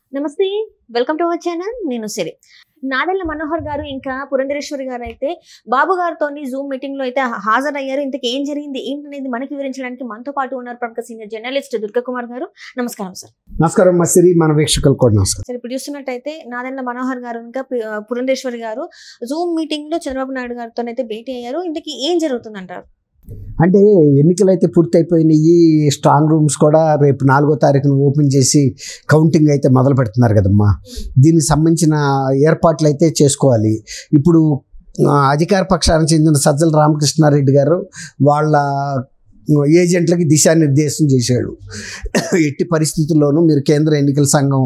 నమస్తే welcome to our channel నేను సిరి నాదెళ్ల మనోహర్ గారు ఇంకా పురంధరేశ్వరి గారు అయితే బాబు గారితో జూమ్ మీటింగ్ లో అయితే హాజరయ్యారు ఇంతకు ఏం జరిగింది ఏంటనేది మనకి వివరించడానికి మనతో పాటు ఉన్నారు ప్రముఖ సీనియర్ జర్నలిస్ట్ దుర్గా కుమార్ గారు నమస్కారం సార్ నమస్కారం మసిరి మన వీక్షకులు కూడా నమస్కారం సరే ఇప్పుడు చూస్తున్నట్టయితే నాదెళ్ల మనోహర్ గారు ఇంకా పు- పురంధేశ్వరి గారు జూమ్ మీటింగ్ లో చంద్రబాబు నాయుడు గారితో అయితే భేటీ అయ్యారు ఇంతకీ ఏం జరుగుతుందంటారు అంటే ఎన్నికలు అయితే పూర్తి అయిపోయినాయి స్ట్రాంగ్ రూమ్స్ కూడా రేపు నాలుగో తారీఖున ఓపెన్ చేసి కౌంటింగ్ అయితే మొదలు పెడుతున్నారు కదమ్మా దీనికి సంబంధించిన ఏర్పాట్లు అయితే చేసుకోవాలి ఇప్పుడు ఆ, అధికార పక్షానికి చెందిన సజ్జల రామకృష్ణారెడ్డి గారు వాళ్ళ ఏజెంట్లకి దిశానిర్దేశం చేశాడు ఎట్టి పరిస్థితుల్లోనూ మీరు కేంద్ర ఎన్నికల సంఘం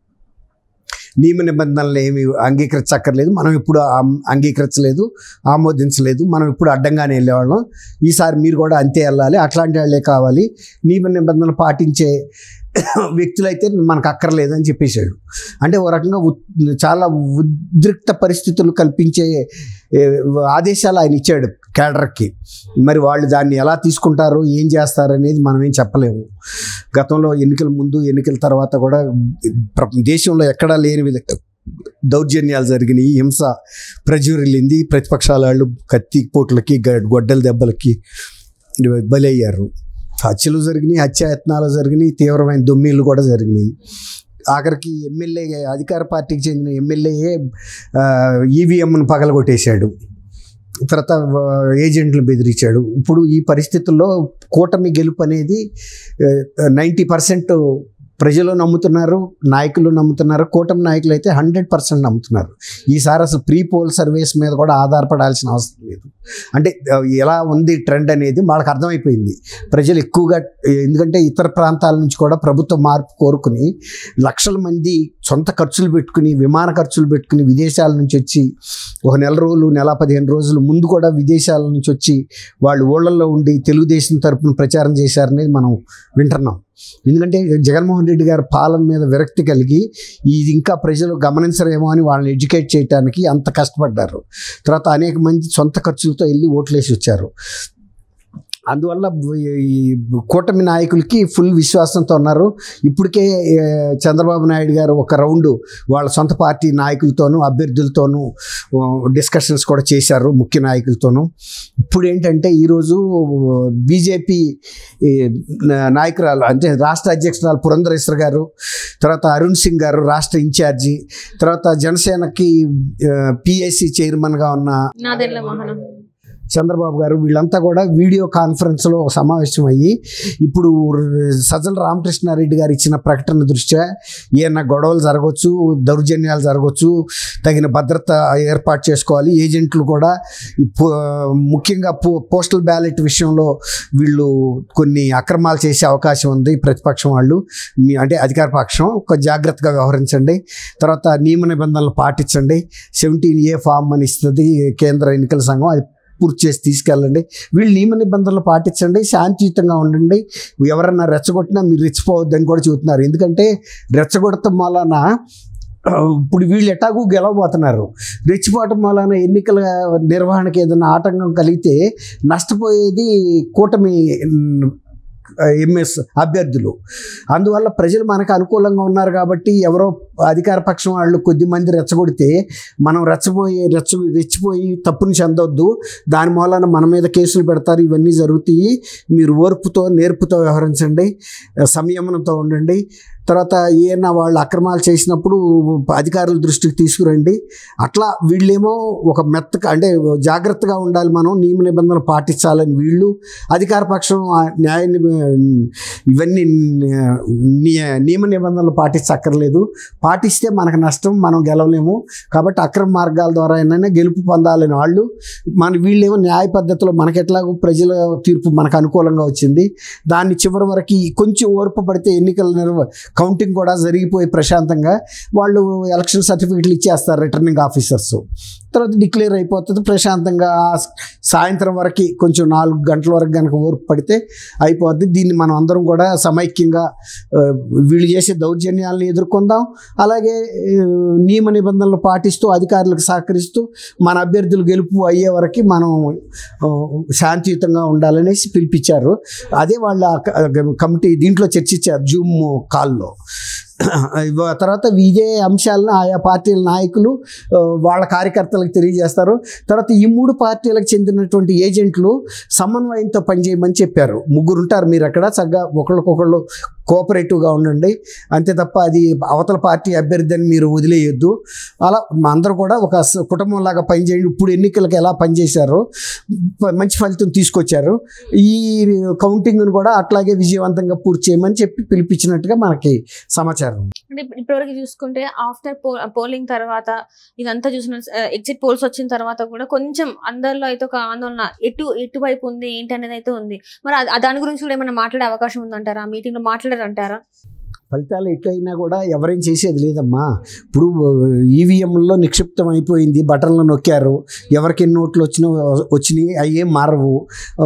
నియమ నిబంధనలు ఏమి అంగీకరించక్కర్లేదు మనం ఇప్పుడు ఆమ్- అంగీకరించలేదు ఆమోదించలేదు మనం ఇప్పుడు అడ్డంగానే వెళ్ళేవాళ్ళం ఈసారి మీరు కూడా అంతే వెళ్ళాలి అట్లాంటి వాళ్ళే కావాలి నియమ నిబంధనలు పాటించే వ్యక్తులైతే మనకు అక్కర్లేదని చెప్పేశాడు అంటే ఓ రకంగా ఉద్- చాలా ఉద్రిక్త పరిస్థితులు కల్పించే ఏ, ఆదేశాలు ఆయన ఇచ్చాడు కేడర్కి మరి వాళ్ళు దాన్ని ఎలా తీసుకుంటారు ఏం చేస్తారు అనేది మనం ఏం చెప్పలేము గతంలో ఎన్నికల ముందు ఎన్నికల తర్వాత కూడా ప్ర- దేశంలో ఎక్కడా లేని విధంగా దౌర్జన్యాలు జరిగినాయి హింస ప్రజ్వరిల్లింది ప్రతిపక్షాల వాళ్ళు కత్తి పోట్లకి గ- గొడ్డల దెబ్బలకి బలయ్యారు హత్యలు జరిగినాయి హత్యాయత్నాలు జరిగినాయి తీవ్రమైన దొమ్మిళ్ళు కూడా జరిగినాయి ఆఖరికి ఎమ్మెల్యే అధికార పార్టీకి చెందిన ఎమ్మెల్యే ఈవీఎంను పగలగొట్టేశాడు తర్వాత ఆ, ఏజెంట్లు బెదిరించాడు ఇప్పుడు ఈ పరిస్థితుల్లో కూటమి గెలుపు అనేది నైంటీ పర్సెంట్ ప్రజలు నమ్ముతున్నారు నాయకులు నమ్ముతున్నారు కూటమి నాయకులు అయితే హండ్రెడ్ పర్సెంట్ నమ్ముతున్నారు ఈసారి అసలు ప్రీ పోల్ సర్వీస్ మీద కూడా ఆధారపడాల్సిన అవసరం లేదు అంటే ఆ, ఎలా ఉంది ట్రెండ్ అనేది వాళ్ళకి అర్థమైపోయింది ప్రజలు ఎక్కువగా ఎందుకంటే ఇతర ప్రాంతాల నుంచి కూడా ప్రభుత్వ మార్పు కోరుకుని లక్షల మంది సొంత ఖర్చులు పెట్టుకుని విమాన ఖర్చులు పెట్టుకుని విదేశాల నుంచి వచ్చి ఒక నెల రోజులు నెల పదిహేను రోజులు ముందు కూడా విదేశాల నుంచి వచ్చి వాళ్ళు ఊళ్ళల్లో ఉండి తెలుగుదేశం తరపున ప్రచారం చేశారనేది మనం వింటున్నాం ఎందుకంటే జగన్మోహన్ రెడ్డి గారి పాలన మీద విరక్తి కలిగి ఇది ఇంకా ప్రజలు గమనించరేమో అని వాళ్ళని ఎడ్యుకేట్ చేయడానికి అంత కష్టపడ్డారు తర్వాత అనేక మంది సొంత ఖర్చులతో వెళ్ళి ఓట్లేసి వచ్చారు అందువల్ల ఈ కూటమి నాయకులకి ఫుల్ విశ్వాసంతో ఉన్నారు ఇప్పటికే ఏ, చంద్రబాబు నాయుడు గారు ఒక రౌండ్ వాళ్ళ సొంత పార్టీ నాయకులతోనూ అభ్యర్థులతోనూ డిస్కషన్స్ కూడా చేశారు ముఖ్య నాయకులతోనూ ఇప్పుడు ఏంటంటే ఈరోజు బీజేపీ నాయకురాలు అంటే రాష్ట్ర అధ్యక్షురాలు పురంధరేశ్వర్ గారు తర్వాత అరుణ్ సింగ్ గారు రాష్ట్ర ఇన్ఛార్జి తర్వాత జనసేనకి పిఎస్సి చైర్మన్గా ఉన్న నాదెళ్ల మోహనం చంద్రబాబు గారు వీళ్ళంతా కూడా వీడియో కాన్ఫరెన్స్లో సమావేశం అయ్యి ఇప్పుడు సజ్జల రామకృష్ణారెడ్డి గారు ఇచ్చిన ప్రకటన దృష్ట్యా ఏమన్నా గొడవలు జరగవచ్చు దౌర్జన్యాలు జరగవచ్చు తగిన భద్రత ఏర్పాటు చేసుకోవాలి ఏజెంట్లు కూడా ఈ పో- ముఖ్యంగా పో పోస్టల్ బ్యాలెట్ విషయంలో వీళ్ళు కొన్ని అక్రమాలు చేసే అవకాశం ఉంది ప్రతిపక్షం వాళ్ళు మీ అంటే అధికార పక్షం కొంచెం జాగ్రత్తగా వ్యవహరించండి తర్వాత నియమ నిబంధనలు పాటించండి సెవెంటీన్ ఏ ఫామ్ అని ఇస్తుంది కేంద్ర ఎన్నికల సంఘం అది పూర్తి చేసి తీసుకెళ్ళండి వీళ్ళు నియమ నిబంధనలు పాటించండి శాంతియుతంగా ఉండండి ఎవరన్నా రెచ్చగొట్టినా మీరు రెచ్చిపోవద్దని కూడా చెబుతున్నారు ఎందుకంటే రెచ్చగొడటం వలన ఆ, ఇప్పుడు వీళ్ళు ఎటాಗೂ గెలవబోతున్నారు రెచ్చిపోవటం వలన ఎన్నికల నిర్వహణకి ఏదైనా ఆటంకం కలిగితే నష్టపోయేది కూటమి ఎంఎస్ అభ్యర్థులు అందువల్ల ప్రజలు మనకు అనుకూలంగా ఉన్నారు కాబట్టి ఎవరో అధికార పక్షం వాళ్ళు కొద్ది మంది రెచ్చగొడితే మనం రెచ్చపోయి రెచ్చ రెచ్చిపోయి తప్పుని చెందొద్దు దాని మూలన మన మీద కేసులు పెడతారు ఇవన్నీ జరుగుతాయి మీరు ఓర్పుతో నేర్పుతో వ్యవహరించండి సంయమనంతో ఉండండి తర్వాత ఏమన్నా వాళ్ళు అక్రమాలు చేసినప్పుడు అధికారుల దృష్టికి తీసుకురండి అట్లా వీళ్ళేమో ఒక మెత్తగా అంటే జాగ్రత్తగా ఉండాలి మనం నియమ నిబంధనలు పాటించాలని వీళ్ళు అధికార పక్షం ఆ న్యాయ నిబ- ఇవన్నీ నియ- నియమ నిబంధనలు పాటించక్కర్లేదు పాటిస్తే మనకు నష్టం మనం గెలవలేము కాబట్టి అక్రమ మార్గాల ద్వారా అయినా గెలుపు పొందాలని వాళ్ళు మన వీళ్ళేమో న్యాయ పద్ధతిలో మనకెట్లాగో ప్రజల తీర్పు మనకు అనుకూలంగా వచ్చింది దాన్ని చివరి వరకు కొంచెం ఓర్పు పడితే ఎన్నికల నిర్వ కౌంటింగ్ కూడా జరిగిపోయి ప్రశాంతంగా వాళ్ళు ఎలక్షన్ సర్టిఫికెట్లు ఇచ్చేస్తారు రిటర్నింగ్ ఆఫీసర్స్ తర్వాత డిక్లేర్ అయిపోతుంది ప్రశాంతంగా ఆ సాయంత్రం వరకు కొంచెం నాలుగు గంటల వరకు కనుక ఓర్పు పడితే అయిపోద్ది దీన్ని మనం అందరం కూడా సమైక్యంగా ఆ, వీళ్ళు చేసే దౌర్జన్యాలను ఎదుర్కొందాం అలాగే ఆ, నియమ నిబంధనలు పాటిస్తూ అధికారులకు సహకరిస్తూ మన అభ్యర్థులు గెలుపు అయ్యే వరకు మనం ఆ, శాంతియుతంగా ఉండాలనేసి పిలిపించారు అదే వాళ్ళ క- కమిటీ దీంట్లో చర్చించారు జూమ్ కాల్లో ఇవ- తర్వాత ఇదే అంశాలను ఆయా పార్టీల నాయకులు ఆ, వాళ్ళ కార్యకర్తలకు తెలియజేస్తారు తర్వాత ఈ మూడు పార్టీలకు చెందినటువంటి ఏజెంట్లు సమన్వయంతో పనిచేయమని చెప్పారు ముగ్గురు ఉంటారు మీరు అక్కడ చక్కగా ఒకళ్ళకొకళ్ళు కోఆపరేటివ్గా ఉండండి అంతే తప్ప అది అవతల పార్టీ అభ్యర్థి అని మీరు వదిలేయొద్దు అలా మా అందరూ కూడా ఒక స- కుటుంబంలాగా పనిచేయండి ఇప్పుడు ఎన్నికలకు ఎలా పనిచేశారో ప- మంచి ఫలితం తీసుకొచ్చారు ఈ కౌంటింగ్ను కూడా అట్లాగే విజయవంతంగా పూర్తి చేయమని చెప్పి పిలిపించినట్టుగా మనకి సమాచారం అంటే ఇప్పుడు- ఇప్పటివరకు చూసుకుంటే ఆఫ్టర్ పోలింగ్ తర్వాత ఇదంతా చూసిన ఎగ్జిట్ పోల్స్ వచ్చిన తర్వాత కూడా కొంచెం అందరిలో అయితే ఒక ఆందోళన ఎటు ఎటువైపు ఉంది ఏంటి అనేది అయితే ఉంది మరి అది- ఆ దాని గురించి కూడా ఏమైనా మాట్లాడే అవకాశం ఉందంటారా మీటింగ్ లో మాట్లాడారంటారా ఫలితాలు ఎట్లయినా కూడా ఎవరేం చేసేది లేదమ్మా ఇప్పుడు ఈవీఎంలో నిక్షిప్తం అయిపోయింది బటన్లు నొక్కారు ఎవరికి ఎన్ని ఓట్లు వచ్చినా వచ్చినాయి అవి ఏం మారవు ఆ,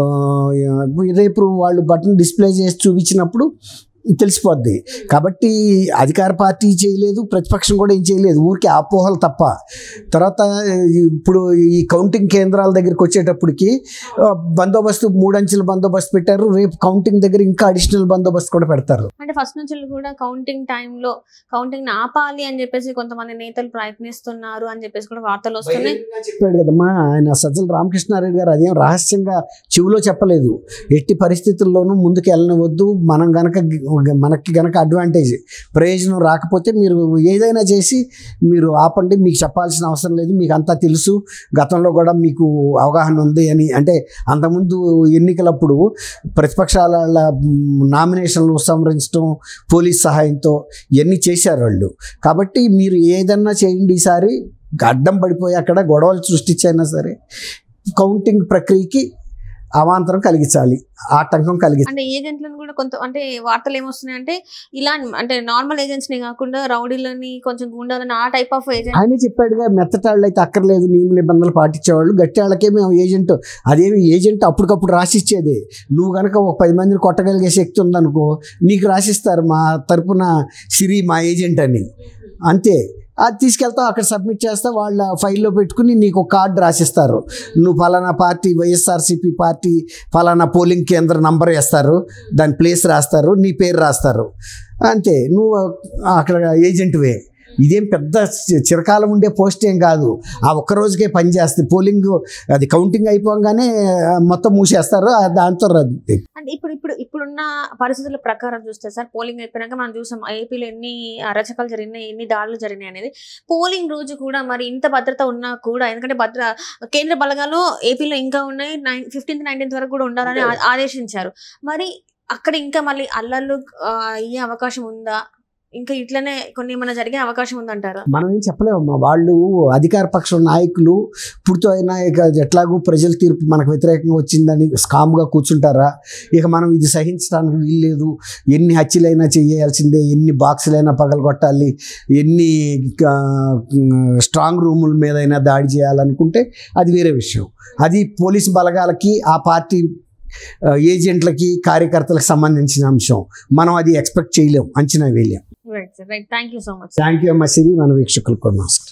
రేపు వాళ్ళు బటన్ డిస్ప్లే చేసి చూపించినప్పుడు తెలిసిపోద్ది కాబట్టి అధికార పార్టీ చేయలేదు ప్రతిపక్షం కూడా ఏం చేయలేదు ఊరికి అపోహలు తప్ప తర్వాత ఇప్పుడు ఈ కౌంటింగ్ కేంద్రాల దగ్గరికి వచ్చేటప్పటికి ఆ, బందోబస్తు మూడంచెల బందోబస్తు పెట్టారు రేపు కౌంటింగ్ దగ్గర ఇంకా అడిషనల్ బందోబస్తు కూడా పెడతారు అంటే ఫస్ట్ నుంచి కూడా కౌంటింగ్ టైంలో కౌంటింగ్ ఆపాలి అని చెప్పేసి కొంతమంది నేతలు ప్రయత్నిస్తున్నారు అని చెప్పేసి కూడా వార్తలు వస్తున్నాయి చెప్పాడు కదమ్మా ఆయన సజ్జల రామకృష్ణారెడ్డి గారు అదేం రహస్యంగా చెవిలో చెప్పలేదు ఎట్టి పరిస్థితుల్లోనూ ముందుకు వెళ్ళనివద్దు మనం గనక మనకి గనక అడ్వాంటేజ్ ప్రయోజనం రాకపోతే మీరు ఏదైనా చేసి మీరు ఆపండి మీకు చెప్పాల్సిన అవసరం లేదు మీకు అంతా తెలుసు గతంలో కూడా మీకు అవగాహన ఉంది అని అంటే అంతకుముందు ఎన్నికలప్పుడు ప్రతిపక్షాల నామినేషన్లు సంహరించడం పోలీస్ సహాయంతో ఇవన్నీ చేశారు వాళ్ళు కాబట్టి మీరు ఏదన్నా చేయండి ఈసారి అడ్డం పడిపోయి అక్కడ గొడవలు సృష్టించైనా సరే కౌంటింగ్ ప్రక్రియకి అవాంతరం కలిగించాలి ఆటంకం కలిగి అంటే ఏజెంట్లను కూడా కొంత అంటే వార్తలు ఏమొస్తున్నాయంటే ఇలా అంటే నార్మల్ ఏజెంట్స్ ని కాకుండా రౌడీలని కొంచెం గుండాలని ఆ టైప్ ఆఫ్ ఏజెంట్ ఆయనే చెప్పాడుగా మెత్తటాళ్ళు అయితే అక్కర్లేదు నియమ నిబంధనలు పాటించేవాళ్ళు గట్టి వాళ్ళకే మేము ఏజెంట్ అదేమి ఏజెంట్ అప్పటికప్పుడు రాసిచ్చేదే నువ్వు కనుక ఒక పది మందిని కొట్టగలిగే శక్తి ఉందనుకో నీకు రాసిస్తారు మా తరపున సిరి మా ఏజెంట్ అని అంతే అది తీసుకెళ్తావు అక్కడ సబ్మిట్ చేస్తా వాళ్ళ ఫైల్లో పెట్టుకుని నీకు ఒక కార్డు రాసిస్తారు నువ్వు ఫలానా పార్టీ వైఎస్ఆర్సీపీ పార్టీ ఫలానా పోలింగ్ కేంద్ర నంబర్ వేస్తారు దాని ప్లేస్ రాస్తారు నీ పేరు రాస్తారు అంతే నువ్వు అక్కడ ఏజెంట్వే ఇదేం పెద్ద చి- చిరకాలం ఉండే పోస్ట్ ఏం కాదు ఆ ఒక్క రోజుకే పని చేస్తుంది పోలింగ్ అది కౌంటింగ్ అయిపోగానే ఆ, మొత్తం మూసేస్తారు ఆ దాంతో రద్దు అంటే ఇప్పుడు ఇప్పుడు ఇప్పుడున్న పరిస్థితుల ప్రకారం చూస్తే సార్ పోలింగ్ అయిపోయినాక మనం చూసాం ఏపీలో ఎన్ని అరచకాలు జరిగినాయి ఎన్ని దాడులు జరిగినాయి అనేది పోలింగ్ రోజు కూడా మరి ఇంత భద్రత ఉన్నా కూడా ఎందుకంటే భద్ర కేంద్ర బలగాలు ఏపీలో ఇంకా ఉన్నాయి నైన్ ఫిఫ్టీన్త్ నైన్టీన్త్ వరకు కూడా ఉండాలని ఆ- ఆదేశించారు మరి అక్కడ ఇంకా మళ్ళీ అల్లర్లు ఆ, అయ్యే అవకాశం ఉందా ఇంకా ఇట్లనే కొన్ని ఏమైనా జరిగే అవకాశం ఉందంటారా మనం ఏం చెప్పలేమమ్మా వాళ్ళు అధికార పక్షం నాయకులు పూర్తి అయినా ఇక ఎట్లాగూ ప్రజల తీర్పు మనకు వ్యతిరేకంగా వచ్చిందని స్కామ్గా కూర్చుంటారా ఇక మనం ఇది సహించడానికి వీల్లేదు ఎన్ని హత్యలైనా చేయాల్సిందే ఎన్ని బాక్సులైనా పగలగొట్టాలి ఎన్ని ఆ, స్ట్రాంగ్ రూముల మీదైనా దాడి చేయాలనుకుంటే అది వేరే విషయం అది పోలీస్ బలగాలకి ఆ పార్టీ ఆ, ఏజెంట్లకి కార్యకర్తలకు సంబంధించిన అంశం మనం అది ఎక్స్పెక్ట్ చేయలేం అంచనా వేయలేం right sir right thank you so much thank you అమ్మ సిరి మన వీక్షకులకు కూడా నమస్కారం